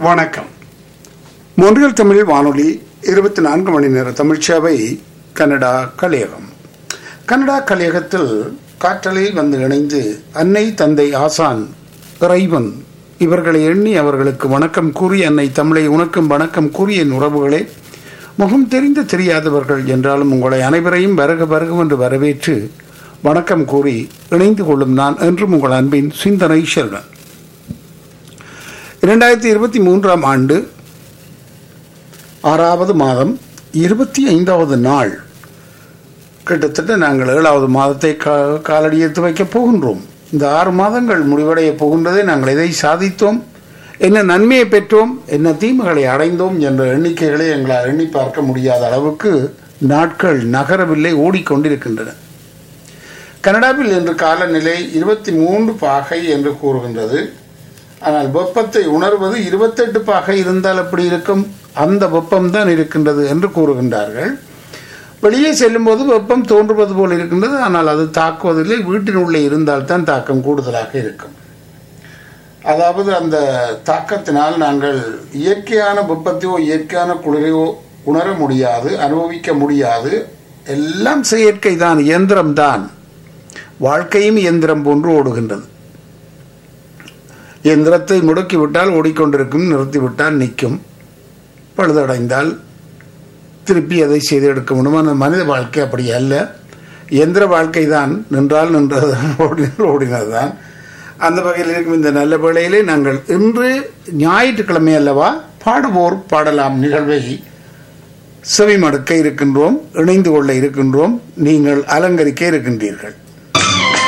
வணக்கம் மொன்றியல் தமிழ் வானொலி இருபத்தி நான்கு மணி நேர தமிழ்ச்சேவை கனடா கலையகம் கனடா கலையகத்தில் காற்றலில் வந்து இணைந்து அன்னை தந்தை ஆசான் இறைவன் இவர்களை எண்ணி அவர்களுக்கு வணக்கம் கூறி அன்னை தமிழை உனக்கும் வணக்கம் கூறிய என் உறவுகளே முகம் தெரிந்த தெரியாதவர்கள் என்றாலும் உங்களை அனைவரையும் வருக வருக என்று வரவேற்று வணக்கம் கூறி இணைந்து கொள்ளும் நான் என்றும் உங்கள் அன்பின் சிந்தனை செல்வன் இரண்டாயிரத்தி இருபத்தி மூன்றாம் ஆண்டு ஆறாவது மாதம் இருபத்தி ஐந்தாவது நாள் கிட்டத்தட்ட நாங்கள் ஏழாவது மாதத்தை கா காலடி எடுத்து வைக்கப் போகின்றோம் இந்த ஆறு மாதங்கள் முடிவடைய போகின்றதை நாங்கள் எதை சாதித்தோம் என்ன நன்மையை பெற்றோம் என்ன தீமைகளை அடைந்தோம் என்ற எண்ணிக்கைகளை எங்களால் எண்ணி பார்க்க முடியாத அளவுக்கு நாட்கள் நகரவில்லை ஓடிக்கொண்டிருக்கின்றன கனடாவில் இன்று காலநிலை இருபத்தி மூன்று பாகை என்று கூறுகின்றது ஆனால் வெப்பத்தை உணர்வது இருபத்தெட்டு பாகை இருந்தால் எப்படி இருக்கும் அந்த வெப்பம்தான் இருக்கின்றது என்று கூறுகின்றார்கள் வெளியே செல்லும்போது வெப்பம் தோன்றுவது போல் இருக்கின்றது ஆனால் அது தாக்குவதில்லை வீட்டின் உள்ளே இருந்தால்தான் தாக்கம் கூடுதலாக இருக்கும் அதாவது அந்த தாக்கத்தினால் நாங்கள் இயற்கையான வெப்பத்தையோ இயற்கையான குளிரையோ உணர முடியாது அனுபவிக்க முடியாது எல்லாம் செயற்கை தான் இயந்திரம் தான் வாழ்க்கையும் இயந்திரம் போன்று ஓடுகின்றது இயந்திரத்தை முடக்கிவிட்டால் ஓடிக்கொண்டிருக்கும் நிறுத்திவிட்டால் நிற்கும் பழுதடைந்தால் திருப்பி அதை செய்து எடுக்க முடியும் ஆனால் மனித வாழ்க்கை அப்படி அல்ல இயந்திர வாழ்க்கை தான் நின்றால் நின்றதுதான் ஓடினால் ஓடினதுதான் அந்த வகையில் இருக்கும் இந்த நல்ல வேளையிலே நாங்கள் இன்று ஞாயிற்றுக்கிழமை அல்லவா பாடுவோர் பாடலாம் நிகழ்வை செவிமடுக்க இருக்கின்றோம் இணைந்து கொள்ள இருக்கின்றோம் நீங்கள் அலங்கரிக்க இருக்கின்றீர்கள்